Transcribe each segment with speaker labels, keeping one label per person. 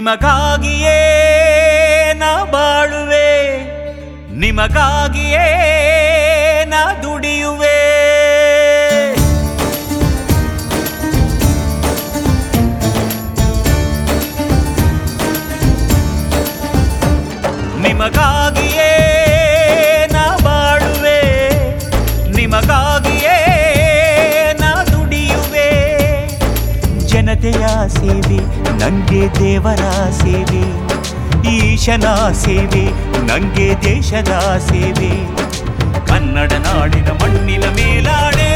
Speaker 1: ನಿಮಗಾಗಿಯೇ ನಾ ಬಾಳುವೆ ನಿಮಗಾಗಿಯೇ ನಾ ದುಡಿಯುವೆ ನಿಮಗಾಗಿಯೇ ನಾ ಬಾಳುವೆ ನಿಮಗಾಗಿಯೇ ನಾ ದುಡಿಯುವೆ ಜನತೆಯ ಸೇವೆ ನಂಗೆ ದೇವರ ಸೇವೆ ಈಶನ ಸೇವೆ ನಂಗೆ ದೇಶದ ಸೇವೆ ಕನ್ನಡ ನಾಡಿನ ಮಣ್ಣಿನ ಮೇಲಾಣೆ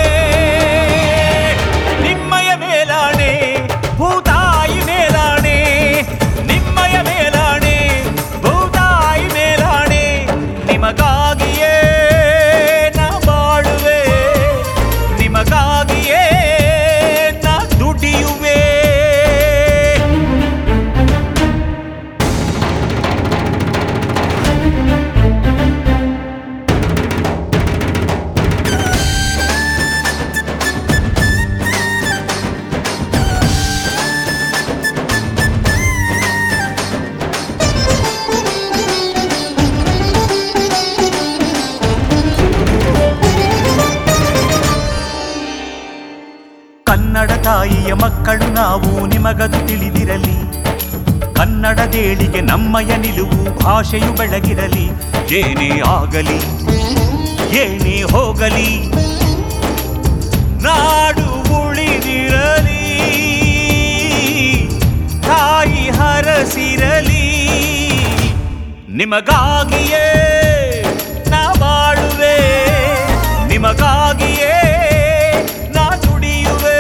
Speaker 1: ನಿಮ್ಮಯ ಮೇಲಾಣೆ ಭೂತಾಯಿ ಮೇಲಾಣೆ ನಿಮ್ಮಯ ಮೇಲಾಣೆ ಭೂತಾಯಿ ಮೇಲಾಣೆ ನಿಮಗಾಗಿಯೇ ನಾ ಬಾಳುವೆ ನಿಮಗಾಗಿಯೇ ನಾ ದುಡಿಯುವೆ ಕನ್ನಡ ತಾಯಿಯ ಮಕ್ಕಳು ನಾವು ನಿಮಗದು ತಿಳಿದಿರಲಿ ಕನ್ನಡದೇಳಿಗೆ ನಮ್ಮಯ ನಿಲುವು ಭಾಷೆಯು ಬೆಳಗಿರಲಿ ಏನೇ ಆಗಲಿ ಏನೇ ಹೋಗಲಿ ನಾಡು ಉಳಿದಿರಲಿ ತಾಯಿ ಹರಸಿರಲಿ ನಿಮಗಾಗಿಯೇ ನಾ ಬಾಳುವೆ ನಿಮಗಾಗಿಯೇ ನಾ ದುಡಿಯುವೆ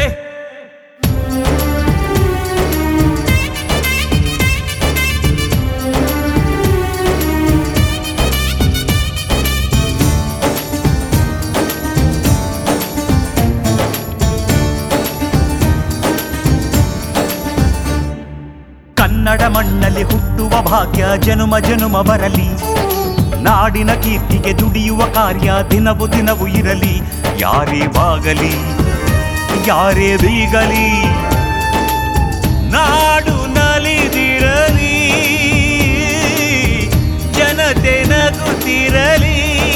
Speaker 1: ಕನ್ನಡ ಮಣ್ಣಲ್ಲಿ ಹುಟ್ಟುವ ಭಾಗ್ಯ ಜನುಮ ಜನುಮ ಬರಲಿ ನಾಡಿನ ಕೀರ್ತಿಗೆ ದುಡಿಯುವ ಕಾರ್ಯ ದಿನವು ದಿನವೂ ಇರಲಿ ಯಾರೇ ಬಾಗಲಿ ಯಾರೇ ಬೀಗಲಿ ನಾಡು ನಲಿದಿರಲಿ ಜನತೆ ನಗುತ್ತಿರಲಿ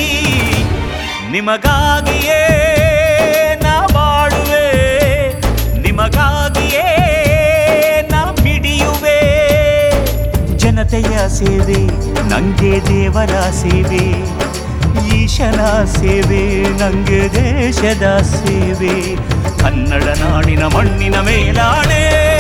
Speaker 1: ನಿಮಗಾಗಿಯೇ ನಾ ಬಾಳುವೆ ನಿಮಗಾಗಿಯೇ ನಾ ಮಿಡಿಯುವೆ ಜನತೆಯ ಸೇವೆ ನಂಗೆ ದೇವರ ಸೇವೆ ಈಶನ ಸೇವೆ ನಂಗೆ ದೇಶದ ಸೇವೆ ಕನ್ನಡ ನಾಡಿನ ಮಣ್ಣಿನ ಮೇಲಾಣೆ